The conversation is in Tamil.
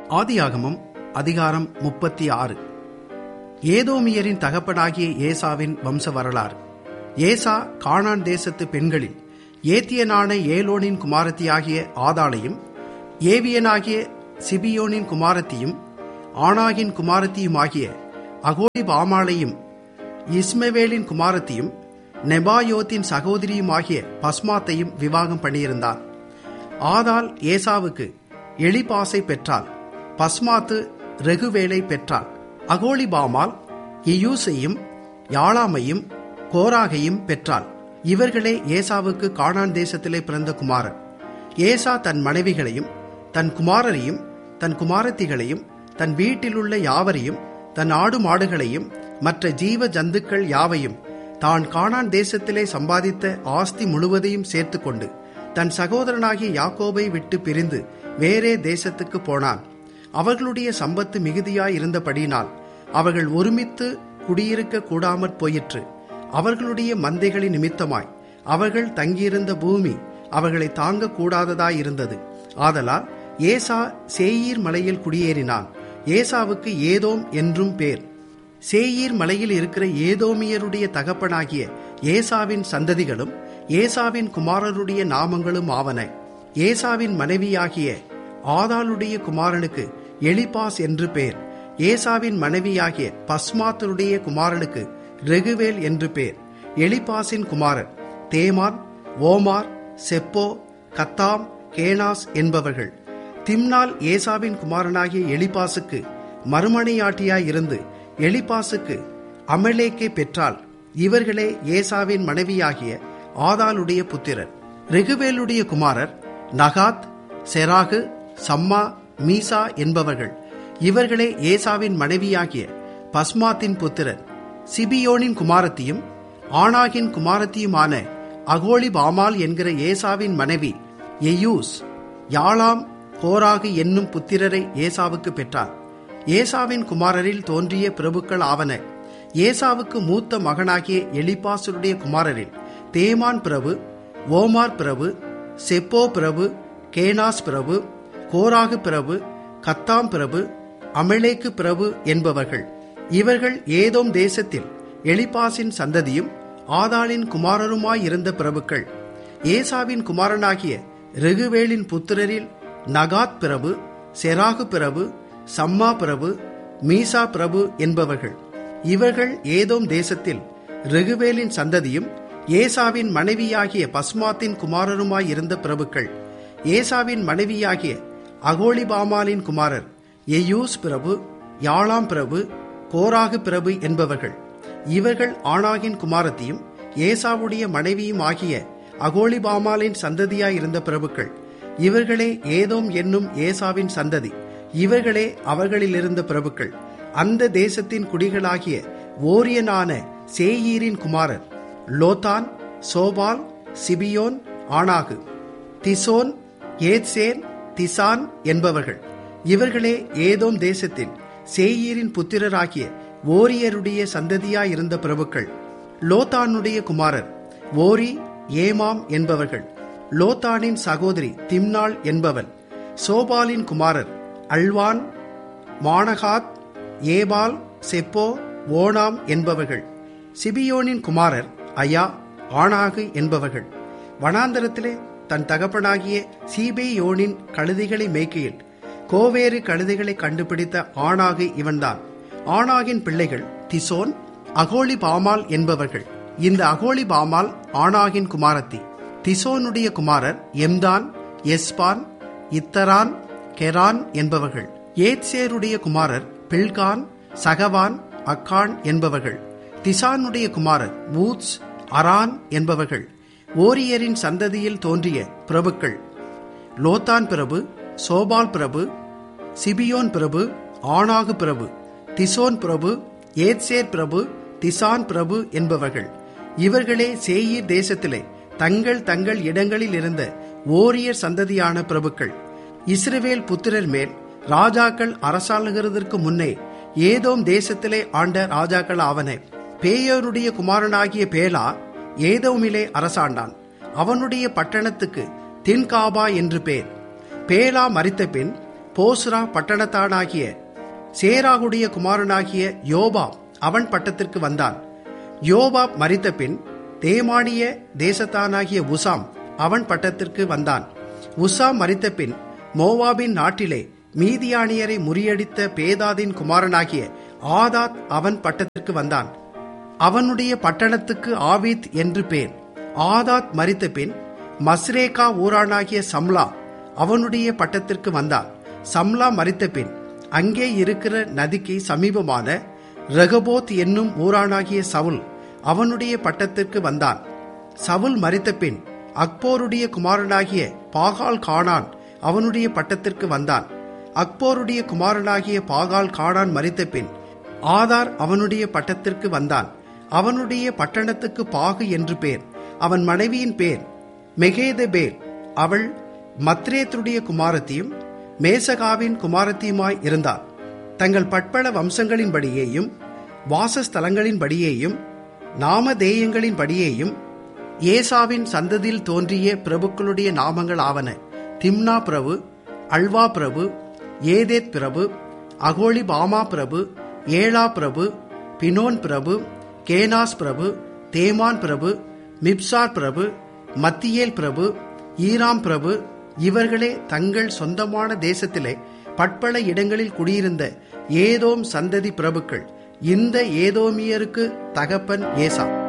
ஆதியாகமம் அதிகாரம் முப்பத்தி ஆறு ஏதோமியரின் தகப்பனாகிய ஏசாவின் வம்ச வரலாறு ஏசா கானான் தேசத்து பெண்களில் ஏத்தியனான ஏலோனின் குமாரத்தியாகிய ஆதாளையும் ஏவியனாகிய சிபியோனின் குமாரத்தியும் ஆனாகின் குமாரத்தியுமாகிய அகோலி பாமாளையும் இஸ்மவேலின் குமாரத்தியும் நெபாயோத்தின் சகோதரியுமாகிய பஸ்மாத்தையும் விவாகம் பண்ணியிருந்தான் ஆதாள் ஏசாவுக்கு எலிபாசை பெற்றாள் பஸ்மாத்து ரெகுவேலை பெற்றாள் அகோலிபாமால் இயூசையும் யாழாமையும் கோராகையும் பெற்றாள் இவர்களே ஏசாவுக்கு கானான் தேசத்திலே பிறந்த குமாரர் ஏசா தன் மனைவிகளையும் தன் குமாரரையும் தன் குமாரத்திகளையும் தன் வீட்டிலுள்ள யாவரையும் தன் ஆடு மாடுகளையும் மற்ற ஜீவ ஜந்துக்கள் யாவையும் தான் கானான் தேசத்திலே சம்பாதித்த ஆஸ்தி முழுவதையும் சேர்த்துக்கொண்டு தன் சகோதரனாகிய யாக்கோபை விட்டு பிரிந்து வேறே தேசத்துக்கு போனான் அவர்களுடைய சம்பத்து மிகுதியாய் இருந்தபடியினால் அவர்கள் ஒருமித்து குடியிருக்க கூடாமற் போயிற்று அவர்களுடைய மந்தைகளின் நிமித்தமாய் அவர்கள் தங்கியிருந்த பூமி அவர்களை தாங்க கூடாததாயிருந்தது ஆதலால் ஏசா சேயீர் மலையில் குடியேறினான் ஏசாவுக்கு ஏதோம் என்றும் பேர் சேயீர் மலையில் இருக்கிற ஏதோமியருடைய தகப்பனாகிய ஏசாவின் சந்ததிகளும் ஏசாவின் குமாரருடைய நாமங்களும் ஆவன ஏசாவின் மனைவியாகிய ஆதாளுடைய குமாரனுக்கு எலிபாஸ் என்று பேர் ஏசாவின் மனைவியாகிய பஸ்மாத்தருடைய குமாரனுக்கு ரெகுவேல் என்று பேர் எலிபாஸின் குமாரர் தேமான் ஓமார் செப்போ கத்தாம் கேனாஸ் என்பவர்கள் திம்னால் ஏசாவின் குமாரனாகிய எலிபாசுக்கு மறுமனையாட்டியாய் இருந்து எலிபாசுக்கு அமலேக்கை பெற்றால் இவர்களே ஏசாவின் மனைவியாகிய ஆதாளுடைய புத்திரர் ரெகுவேலுடைய குமாரர் நகாத் செராகு சம்மா மீசா என்பவர்கள் இவர்களே ஏசாவின் மனைவியாகிய பஸ்மாத்தின் புத்திரர் சிபியோனின் குமாரத்தியும் ஆனாகின் குமாரத்தியுமான அகோலி பாமால் என்கிற ஏசாவின் மனைவி எயூஸ் யாழாம் கோராகு என்னும் புத்திரரை ஏசாவுக்கு பெற்றார் ஏசாவின் குமாரரில் தோன்றிய பிரபுக்கள் ஆவன ஏசாவுக்கு மூத்த மகனாகிய எலிபாசுடைய குமாரரில் தேமான் பிரபு ஓமார் பிரபு செப்போ பிரபு கேனாஸ் பிரபு கோராகு பிரபு கத்தாம் பிரபு அமலேக்கு பிரபு என்பவர்கள் இவர்கள் ஏதோம் தேசத்தில் எலிபாசின் சந்ததியும் ஆதாளின் குமாரருமாயிருந்த பிரபுக்கள் ஏசாவின் குமாரனாகிய ரெகுவேலின் புத்திரரில் நகாத் பிரபு செராகு பிரபு சம்மா பிரபு மீசா பிரபு என்பவர்கள் இவர்கள் ஏதோம் தேசத்தில் ரெகுவேலின் சந்ததியும் ஏசாவின் மனைவியாகிய பஸ்மாத்தின் குமாரருமாயிருந்த பிரபுக்கள் ஏசாவின் மனைவியாகிய அகோலிபாமாலின் குமாரர் எயூஸ் பிரபு யாழாம் பிரபு கோராகு பிரபு என்பவர்கள் இவர்கள் ஆனாகின் குமாரத்தியும் ஏசாவுடைய மனைவியும் ஆகிய அகோலிபாமாலின் சந்ததியாயிருந்த பிரபுக்கள் இவர்களே ஏதோம் என்னும் ஏசாவின் சந்ததி இவர்களே அவர்களிலிருந்த பிரபுக்கள் அந்த தேசத்தின் குடிகளாகிய ஓரியனான சேயீரின் குமாரர் லோதான் சோபால் சிபியோன் ஆனாகு திசோன் ஏத்சேன் திசான் என்பவர்கள் இவர்களே ஏதோம் தேசத்தில் சேயீரின் புத்திரராகிய ஓரியருடைய சந்ததியாயிருந்த பிரபுக்கள் லோத்தானுடைய குமாரர் ஓரி ஏமாம் என்பவர்கள் லோத்தானின் சகோதரி திம்னாள் என்பவள் சோபாலின் குமாரர் Alvan Manahath Ebal Shepho Onam என்பவர்கள் சிபியோனின் குமாரர் அயா ஆனாகு என்பவர்கள் வனாந்தரத்திலே தன் தகப்பனாகிய சீபேயோனின் கழுதைகளை மேய்க்கையில் கோவேறு கழுதைகளை கண்டுபிடித்த ஆணாகு இவன்தான் ஆணாகின் பிள்ளைகள் திசோன் அகோலி பாமால் என்பவர்கள் இந்த அகோலி பாமால் ஆணாகின் குமாரத்தி திசோனுடைய குமாரர் எம்தான் எஸ்பான் இத்தரான் கெரான் என்பவர்கள் ஏத்சேருடைய குமாரர் பில்கான் சகவான் அக்கான் என்பவர்கள் திசானுடைய குமாரர் வூத்ஸ் அரான் என்பவர்கள் ஓரியரின் சந்ததியில் தோன்றிய பிரபுக்கள் லோத்தான் பிரபு சோபால் பிரபு சிபியோன் பிரபு ஆனாகு பிரபு திசோன் பிரபு ஏத்சேர் பிரபு திசான் பிரபு என்பவர்கள் இவர்களே சேயீர் தேசத்திலே தங்கள் தங்கள் இடங்களில் இருந்த ஓரியர் சந்ததியான பிரபுக்கள் இஸ்ரவேல் புத்திரர் மேல் ராஜாக்கள் அரசாளுகிறதற்கு முன்னே ஏதோம் தேசத்திலே ஆண்ட ராஜாக்கள் ஆவன பேயோருடைய குமாரனாகிய பேலா ஏதோமிலே அரசாண்டான் அவனுடைய பட்டணத்துக்கு தின்காபா என்று பேர் பேலா மறித்த பின் போஸ்ரா பட்டணத்தானாகிய சேராகுடைய குமாரனாகிய யோபாப் அவன் பட்டத்திற்கு வந்தான் யோபாப் மரித்த பின் தேமானிய தேசத்தானாகிய உசாம் அவன் பட்டத்திற்கு வந்தான் உசாம் மரித்த பின் மோவாபின் நாட்டிலே மீதியானியரை முறியடித்த பேதாதின் குமாரனாகிய ஆதாத் அவன் பட்டத்திற்கு வந்தான் அவனுடைய பட்டணத்துக்கு ஆவீத் என்று பேர் ஆதாத் மரித்த பின் மஸ்ரேகா ஊரானாகிய சம்லா அவனுடைய பட்டத்திற்கு வந்தான் சம்லா மரித்த பின் அங்கே இருக்கிற நதிக்கு சமீபமான ரகபோத் என்னும் ஊரானாகிய சவுல் அவனுடைய பட்டத்திற்கு வந்தான் சவுல் மரித்த பின் அக்போருடைய குமாரனாகிய பாகால் கானான் அவனுடைய பட்டத்திற்கு வந்தான் அக்போருடைய குமாரனாகிய பாகால் கானான் மரித்த பின் ஆதார் அவனுடைய பட்டத்திற்கு வந்தான் அவனுடைய பட்டணத்துக்கு பாகு என்று பேர் அவன் மனைவியின் பேர் மெகேதபேல் அவள் மத்ரேத்துடைய குமாரத்தியும் மேசகாவின் குமாரத்தியுமாய் இருந்தாள் தங்கள் பட்பள வம்சங்களின்படியேயும் வாசஸ்தலங்களின்படியேயும் நாமதேயங்களின்படியேயும் ஏசாவின் சந்ததியில் தோன்றிய பிரபுக்களுடைய நாமங்கள் ஆவன திம்னா பிரபு அல்வா பிரபு ஏதேத் பிரபு அகோலி பாமா பிரபு ஏழா பிரபு பினோன் பிரபு கேனாஸ் பிரபு தேமான் பிரபு மிப்சார் பிரபு மத்தியேல் பிரபு ஈராம் பிரபு இவர்களே தங்கள் சொந்தமான தேசத்திலே பட்பல இடங்களில் குடியிருந்த ஏதோம் சந்ததி பிரபுக்கள் இந்த ஏதோமியருக்கு தகப்பன் ஏசா